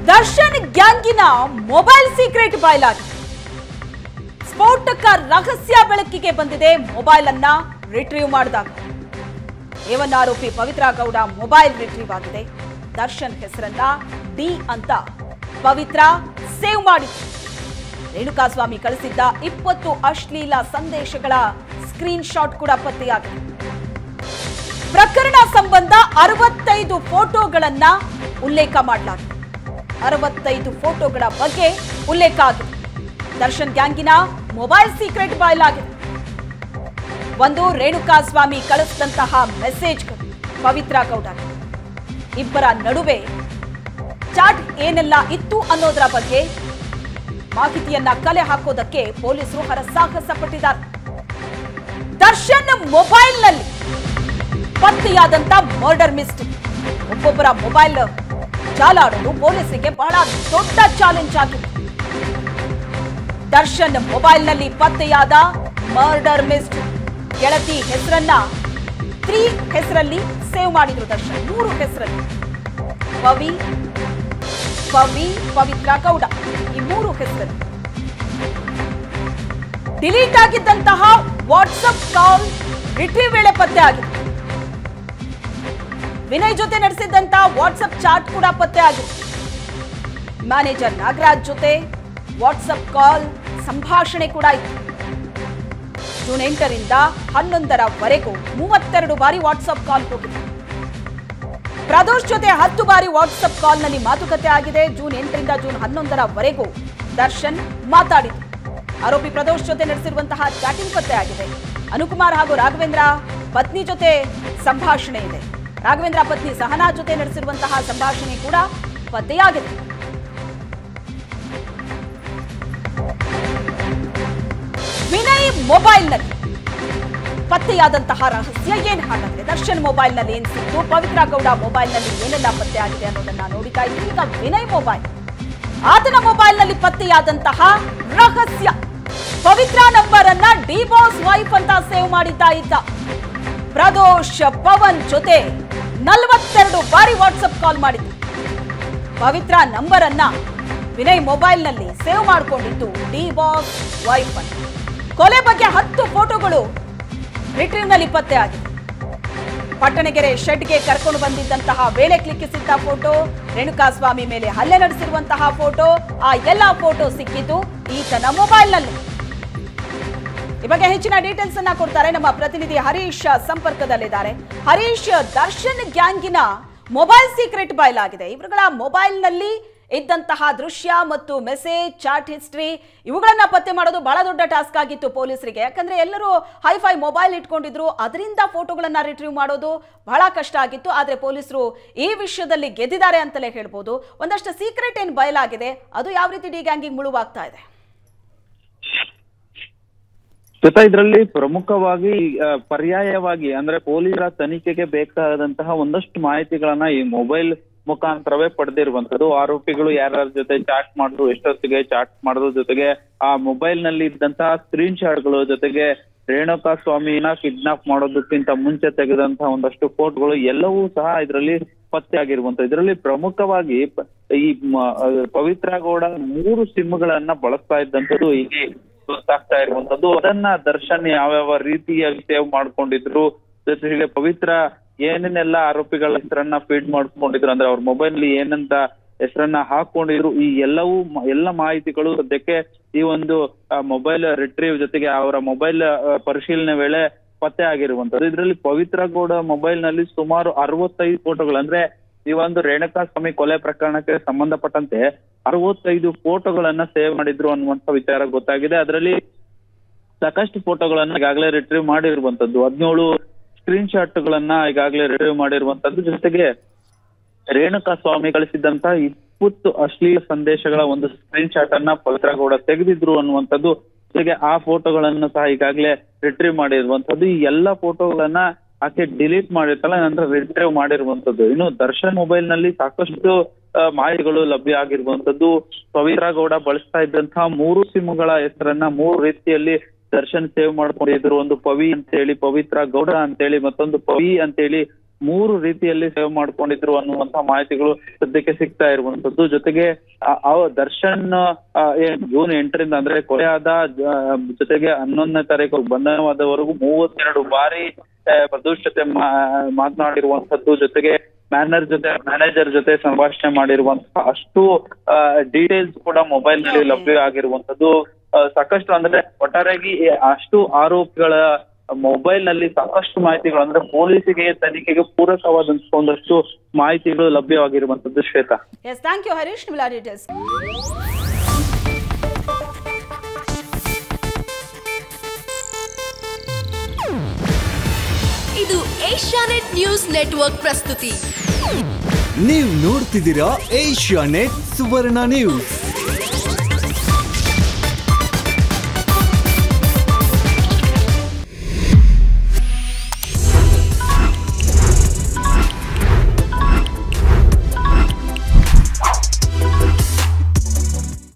ದರ್ಶನ್ ಗ್ಯಾಂಗಿನ mobile secret ಬಯಲಾಗಿದೆ ಸ್ಫೋಟಕ ರಹಸ್ಯ ಬೆಳಕಿಗೆ ಬಂದಿದೆ ಮೊಬೈಲ್ ಅನ್ನ ರಿಟ್ರೀವ್ ಮಾಡಿದಾಗ ಏವನ್ ಆರೋಪಿ ಪವಿತ್ರ ಗೌಡ ಮೊಬೈಲ್ ರಿಟ್ರೀವ್ ಆಗಿದೆ ದರ್ಶನ್ ಹೆಸರನ್ನ ಡಿ ಅಂತ ಪವಿತ್ರ ಸೇವ್ ಮಾಡಿದ್ರು ರೇಣುಕಾಸ್ವಾಮಿ ಕಳಿಸಿದ್ದ ಇಪ್ಪತ್ತು ಅಶ್ಲೀಲ ಸಂದೇಶಗಳ ಸ್ಕ್ರೀನ್ ಶಾಟ್ ಕೂಡ ಪತ್ತೆಯಾಗಿದೆ ಪ್ರಕರಣ ಸಂಬಂಧ ಅರವತ್ತೈದು ಫೋಟೋಗಳನ್ನ ಉಲ್ಲೇಖ ಮಾಡಲಾಗಿದೆ ಅರವತ್ತೈದು ಫೋಟೋಗಳ ಬಗ್ಗೆ ಉಲ್ಲೇಖ ಆಗಿದೆ ದರ್ಶನ್ ಗ್ಯಾಂಗಿನ ಮೊಬೈಲ್ ಸೀಕ್ರೆಟ್ ಬಯಲಾಗಿದೆ ಒಂದು ರೇಣುಕಾಸ್ವಾಮಿ ಕಳಿಸಿದಂತಹ ಮೆಸೇಜ್ಗಳು ಪವಿತ್ರ ಗೌಡ ಇಬ್ಬರ ನಡುವೆ ಚಾಟ್ ಏನೆಲ್ಲ ಇತ್ತು ಅನ್ನೋದರ ಬಗ್ಗೆ ಮಾಹಿತಿಯನ್ನ ಕಲೆ ಹಾಕೋದಕ್ಕೆ ಪೊಲೀಸರು ಹರಸಾಹಸ ಪಟ್ಟಿದ್ದಾರೆ ದರ್ಶನ್ ಮೊಬೈಲ್ನಲ್ಲಿ ಪತ್ತೆಯಾದಂತ ಮರ್ಡರ್ ಮಿಸ್ಟೇಕ್ ಒಬ್ಬೊಬ್ಬರ ಮೊಬೈಲ್ ಜಾಲಾಡೋದು ಪೊಲೀಸರಿಗೆ ಬಹಳ ದೊಡ್ಡ ಚಾಲೆಂಜ್ ಆಗಿದೆ ದರ್ಶನ್ ಮೊಬೈಲ್ನಲ್ಲಿ ಪತ್ತೆಯಾದ ಮರ್ಡರ್ ಮಿಸ್ಟ್ ಗೆಳತಿ ಹೆಸರನ್ನ ತ್ರೀ ಹೆಸರಲ್ಲಿ ಸೇವ್ ಮಾಡಿದ್ರು ದರ್ಶನ್ ಮೂರು ಹೆಸರಲ್ಲಿ ಪವಿ ಪವಿ ಪವಿತ್ರ ಗೌಡ ಈ ಮೂರು ಹೆಸರಲ್ಲಿ ಡಿಲೀಟ್ ಆಗಿದ್ದಂತಹ ವಾಟ್ಸಪ್ ಕಾಲ್ ರಿಟ್ರೀವ್ ವೇಳೆ ಪತ್ತೆ ಆಗಿದೆ ವಿನಯ್ ಜೊತೆ ನಡೆಸಿದ್ದಂತ ವಾಟ್ಸಪ್ ಚಾಟ್ ಕೂಡ ಪತ್ತೆ ಆಗಿದೆ ಮ್ಯಾನೇಜರ್ ನಾಗರಾಜ್ ಜೊತೆ ವಾಟ್ಸಪ್ ಕಾಲ್ ಸಂಭಾಷಣೆ ಕೂಡ ಇತ್ತು ಜೂನ್ ಎಂಟರಿಂದ ಹನ್ನೊಂದರವರೆಗೂ ಮೂವತ್ತೆರಡು ಬಾರಿ ವಾಟ್ಸಪ್ ಕಾಲ್ ಹೋಗಿದೆ ಪ್ರದೋಷ್ ಜೊತೆ ಹತ್ತು ಬಾರಿ ವಾಟ್ಸಪ್ ಕಾಲ್ನಲ್ಲಿ ಮಾತುಕತೆ ಆಗಿದೆ ಜೂನ್ ಎಂಟರಿಂದ ಜೂನ್ ಹನ್ನೊಂದರವರೆಗೂ ದರ್ಶನ್ ಮಾತಾಡಿದ್ರು ಆರೋಪಿ ಪ್ರದೋಷ್ ಜೊತೆ ನಡೆಸಿರುವಂತಹ ಚಾಟಿಂಗ್ ಪತ್ತೆ ಆಗಿದೆ ಅನುಕುಮಾರ್ ಹಾಗೂ ರಾಘವೇಂದ್ರ ಪತ್ನಿ ಜೊತೆ ಸಂಭಾಷಣೆ ಇದೆ ರಾಘವೇಂದ್ರ ಪತ್ನಿ ಸಹನಾ ಜೊತೆ ನಡೆಸಿರುವಂತಹ ಸಂಭಾಷಣೆ ಕೂಡ ಪತ್ತೆಯಾಗಿದೆ ವಿನಯ್ ಮೊಬೈಲ್ನಲ್ಲಿ ಪತ್ತೆಯಾದಂತಹ ರಹಸ್ಯ ಏನ್ ಹಾಗಾದ್ರೆ ದರ್ಶನ್ ಮೊಬೈಲ್ನಲ್ಲಿ ಏನ್ ಸಿಕ್ತು ಪವಿತ್ರ ಗೌಡ ಮೊಬೈಲ್ನಲ್ಲಿ ಏನೆಲ್ಲ ಪತ್ತೆ ಆಗಿದೆ ಅನ್ನೋದನ್ನ ನೋಡಿತಾ ಇದ್ವಿ ಈಗ ವಿನಯ್ ಮೊಬೈಲ್ ಆತನ ಮೊಬೈಲ್ನಲ್ಲಿ ಪತ್ತೆಯಾದಂತಹ ರಹಸ್ಯ ಪವಿತ್ರ ನಂಬರ್ ಅನ್ನ ಡಿ ಬಾಸ್ ವೈಫ್ ಅಂತ ಸೇವ್ ಮಾಡಿದ್ದ ಇದ್ದ ಪ್ರದೋಷ್ ಪವನ್ ಜೊತೆ ನಲವತ್ತೆರಡು ಬಾರಿ ವಾಟ್ಸಪ್ ಕಾಲ್ ಮಾಡಿದ್ದ ಪವಿತ್ರ ನಂಬರ್ ಅನ್ನ ವಿನಯ್ ಮೊಬೈಲ್ನಲ್ಲಿ ಸೇವ್ ಮಾಡಿಕೊಂಡಿದ್ದು ಡಿ ಬಾಸ್ ವೈಫ್ ಅಂತ ಕೊಲೆ ಬಗ್ಗೆ ಹತ್ತು ಫೋಟೋಗಳು ರಿಟ್ರೀವ್ನಲ್ಲಿ ಪತ್ತೆ ಆಗಿದೆ ಪಟ್ಟಣಗೆರೆ ಶೆಡ್ಗೆ ಕರ್ಕೊಂಡು ಬಂದಿದ್ದಂತಹ ವೇಳೆ ಕ್ಲಿಕ್ಕಿಸಿದ್ದ ಫೋಟೋ ರೇಣುಕಾಸ್ವಾಮಿ ಮೇಲೆ ಹಲ್ಲೆ ನಡೆಸಿರುವಂತಹ ಫೋಟೋ ಆ ಎಲ್ಲಾ ಫೋಟೋ ಸಿಕ್ಕಿದ್ದು ಈತನ ಮೊಬೈಲ್ನಲ್ಲಿ ಈ ಬಗ್ಗೆ ಹೆಚ್ಚಿನ ಡೀಟೇಲ್ಸ್ ಅನ್ನ ಕೊಡ್ತಾರೆ ನಮ್ಮ ಪ್ರತಿನಿಧಿ ಹರೀಶ್ ಸಂಪರ್ಕದಲ್ಲಿದ್ದಾರೆ ಹರೀಶ್ ದರ್ಶನ್ ಗ್ಯಾಂಗಿನ ಮೊಬೈಲ್ ಸೀಕ್ರೆಟ್ ಬಯಲಾಗಿದೆ ಇವರುಗಳ ಮೊಬೈಲ್ನಲ್ಲಿ ಇದ್ದಂತಹ ದೃಶ್ಯ ಮತ್ತು ಮೆಸೇಜ್ ಚಾಟ್ ಹಿಸ್ಟ್ರಿ ಇವುಗಳನ್ನ ಪತ್ತೆ ಮಾಡೋದು ಬಹಳ ದೊಡ್ಡ ಟಾಸ್ಕ್ ಆಗಿತ್ತು ಪೊಲೀಸರಿಗೆ ಯಾಕಂದ್ರೆ ಎಲ್ಲರೂ ಹೈಫೈ ಮೊಬೈಲ್ ಇಟ್ಕೊಂಡಿದ್ರು ಅದರಿಂದ ಫೋಟೋಗಳನ್ನ ರಿಟ್ರೀವ್ ಮಾಡೋದು ಬಹಳ ಕಷ್ಟ ಆಗಿತ್ತು ಆದ್ರೆ ಪೊಲೀಸರು ಈ ವಿಷಯದಲ್ಲಿ ಗೆದ್ದಿದ್ದಾರೆ ಅಂತಲೇ ಹೇಳ್ಬೋದು ಒಂದಷ್ಟು ಸೀಕ್ರೆಟ್ ಏನ್ ಬಯಲಾಗಿದೆ ಅದು ಯಾವ ರೀತಿ ಡಿ ಗ್ಯಾಂಗಿಂಗ್ ಮುಳುವಾಗ್ತಾ ಇದೆ ಜೊತೆ ಇದರಲ್ಲಿ ಪ್ರಮುಖವಾಗಿ ಆ, ಪರ್ಯಾಯವಾಗಿ ಅಂದ್ರೆ ಪೊಲೀಸರ ತನಿಖೆಗೆ ಬೇಕಾದಂತಹ ಒಂದಷ್ಟು ಮಾಹಿತಿಗಳನ್ನ ಈ ಮೊಬೈಲ್ ಮುಖಾಂತರವೇ ಪಡೆದಿರುವಂತದ್ದು ಆರೋಪಿಗಳು ಯಾರ್ಯಾರ ಜೊತೆ ಚಾಟ್ ಮಾಡಿದ್ರು ಎಷ್ಟೊತ್ತಿಗೆ ಚಾಟ್ ಮಾಡಿದ್ರು ಜೊತೆಗೆ ಆ ಮೊಬೈಲ್ ನಲ್ಲಿ ಇದ್ದಂತಹ ಸ್ಕ್ರೀನ್ ಶಾಟ್ಗಳು ಜೊತೆಗೆ ರೇಣುಕಾ ಸ್ವಾಮಿನ ಕಿಡ್ನಾಪ್ ಮಾಡೋದಕ್ಕಿಂತ ಮುಂಚೆ ತೆಗೆದಂತಹ ಒಂದಷ್ಟು ಫೋಟೋಗಳು ಎಲ್ಲವೂ ಸಹ ಇದರಲ್ಲಿ ಪತ್ತೆ ಆಗಿರುವಂತ ಇದರಲ್ಲಿ ಪ್ರಮುಖವಾಗಿ ಪ- ಈ ಮ- ಆ, ಪವಿತ್ರ ಗೌಡ ಮೂರು ಸಿಮ್ಗಳನ್ನ ಬಳಸ್ತಾ ಇದ್ದಂಥದ್ದು ಇಲ್ಲಿ ಗೊತ್ತಾಗ್ತಾ ಇರುವಂತದ್ದು ಅದನ್ನ ದರ್ಶನ್ ಯಾವ್ಯಾವ ರೀತಿಯಾಗಿ ಸೇವ್ ಮಾಡ್ಕೊಂಡಿದ್ರು ಜೊತೆಗೆ ಪವಿತ್ರ ಏನೇನೆಲ್ಲ ಆರೋಪಿಗಳ ಹೆಸರನ್ನ ಫೀಡ್ ಮಾಡ್ಕೊಂಡಿದ್ರು ಅಂದ್ರೆ ಅವ್ರ ಮೊಬೈಲ್ ಏನಂತ ಹೆಸರನ್ನ ಹಾಕೊಂಡಿದ್ರು ಈ ಎಲ್ಲವೂ ಮ- ಎಲ್ಲ ಮಾಹಿತಿಗಳು ಸದ್ಯಕ್ಕೆ ಈ ಒಂದು ಮೊಬೈಲ್ ರಿಟ್ರೀವ್ ಜೊತೆಗೆ ಅವರ ಮೊಬೈಲ್ ಪರಿಶೀಲನೆ ವೇಳೆ ಪತ್ತೆ ಆಗಿರುವಂತದ್ದು ಇದರಲ್ಲಿ ಪವಿತ್ರ ಗೌಡ ಮೊಬೈಲ್ ನಲ್ಲಿ ಸುಮಾರು ಅರವತ್ತೈದು ಫೋಟೋಗಳು ಅಂದ್ರೆ ಈ ಒಂದು ರೇಣುಕಾ ಸ್ವಾಮಿ ಕೊಲೆ ಪ್ರಕರಣಕ್ಕೆ ಸಂಬಂಧಪಟ್ಟಂತೆ ಅರವತ್ತೈದು ಫೋಟೋಗಳನ್ನ ಸೇವ್ ಮಾಡಿದ್ರು ಅನ್ನುವಂತ ವಿಚಾರ ಗೊತ್ತಾಗಿದೆ ಅದರಲ್ಲಿ ಸಾಕಷ್ಟು ಫೋಟೋಗಳನ್ನ ಈಗಾಗಲೇ ರಿಟ್ರೀವ್ ಮಾಡಿರುವಂತದ್ದು ಹದಿನೇಳು ಸ್ಕ್ರೀನ್ ಶಾಟ್ಗಳನ್ನ ಈಗಾಗಲೇ ರಿಟ್ರೀವ್ ಮಾಡಿರುವಂತದ್ದು ಜೊತೆಗೆ ರೇಣುಕಾ ಸ್ವಾಮಿ ಕಳಿಸಿದಂತ ಇಪ್ಪತ್ತು ಅಶ್ಲೀಲ ಸಂದೇಶಗಳ ಒಂದು ಸ್ಕ್ರೀನ್ ಶಾಟ್ ಅನ್ನ ಪವಿತ್ರಗೌಡ ತೆಗೆದಿದ್ರು ಅನ್ನುವಂಥದ್ದು ಜೊತೆಗೆ ಆ ಫೋಟೋಗಳನ್ನು ಸಹ ಈಗಾಗಲೇ ರಿಟ್ರೀವ್ ಮಾಡಿರುವಂತದ್ದು ಈ ಎಲ್ಲಾ ಫೋಟೋಗಳನ್ನ ಆಕೆ ಡಿಲೀಟ್ ಮಾಡಿರ್ತಾಳೆ ನಂತರ ರಿಟ್ರೀವ್ ಮಾಡಿರುವಂತದ್ದು ಇನ್ನು ದರ್ಶನ್ ಮೊಬೈಲ್ ನಲ್ಲಿ ಸಾಕಷ್ಟು ಆ, ಮಾಹಿತಿಗಳು ಲಭ್ಯ ಆಗಿರುವಂತದ್ದು ಪವಿತ್ರ ಗೌಡ ಬಳಸ್ತಾ ಇದ್ದಂತಹ ಮೂರು ಸಿಮ್ಗಳ ಹೆಸರನ್ನ ಮೂರು ರೀತಿಯಲ್ಲಿ ದರ್ಶನ್ ಸೇವ್ ಮಾಡ್ಕೊಂಡಿದ್ರು ಒಂದು ಪವಿ ಅಂತ ಹೇಳಿ ಪವಿತ್ರ ಗೌಡ ಅಂತೇಳಿ ಮತ್ತೊಂದು ಪವಿ ಅಂತೇಳಿ ಮೂರು ರೀತಿಯಲ್ಲಿ ಸೇವ್ ಮಾಡ್ಕೊಂಡಿದ್ರು ಅನ್ನುವಂತ ಮಾಹಿತಿಗಳು ಸದ್ಯಕ್ಕೆ ಸಿಗ್ತಾ ಇರುವಂತದ್ದು ಜೊತೆಗೆ ಆ- ಆ ದರ್ಶನ್ ಆ, ಏನ್ ಜೂನ್ ಎಂಟರಿಂದ ಅಂದ್ರೆ ಕೊಲೆಯಾದ ಜ- ಜೊತೆಗೆ ಹನ್ನೊಂದನೇ ತಾರೀಕು ಬಂಧನವಾದವರೆಗೂ ಮೂವತ್ತೆರಡು ಬಾರಿ ಆ, ಪ್ರದೋಷ್ ಜೊತೆ ಮಾ- ಮಾತನಾಡಿರುವಂತದ್ದು ಜೊತೆಗೆ ಮ್ಯಾನರ್ ಜೊತೆ ಮ್ಯಾನೇಜರ್ ಜೊತೆ ಸಂಭಾಷಣೆ ಮಾಡಿರುವಂತಹ ಅಷ್ಟು ಡೀಟೇಲ್ಸ್ ಕೂಡ ಮೊಬೈಲ್ ನಲ್ಲಿ Okay. ಲಭ್ಯ ಆಗಿರುವಂತದ್ದು ಆ, ಸಾಕಷ್ಟು ಅಂದ್ರೆ ಒಟ್ಟಾರೆಯಾಗಿ ಈ ಅಷ್ಟು ಆರೋಪಿಗಳ ಮೊಬೈಲ್ ನಲ್ಲಿ ಸಾಕಷ್ಟು ಮಾಹಿತಿಗಳು ಅಂದ್ರೆ ಪೊಲೀಸಿಗೆ ತನಿಖೆಗೆ ಪೂರಕವಾದಂತಹ ಒಂದಷ್ಟು ಮಾಹಿತಿಗಳು ಲಭ್ಯವಾಗಿರುವಂತದ್ದು Shweta yes thank you Harish ನಿಮ್ಮೆಲ್ಲ ಡೀಟೇಲ್ಸ್ ಇದು ಏಷ್ಯಾನೆಟ್ ನ್ಯೂಸ್ ನೆಟ್ವರ್ಕ್ ಪ್ರಸ್ತುತಿ ನೀವು ನೋಡ್ತಿದ್ದೀರಾ ಏಷ್ಯಾ ನೆಟ್ ಸುವರ್ಣ ನ್ಯೂಸ್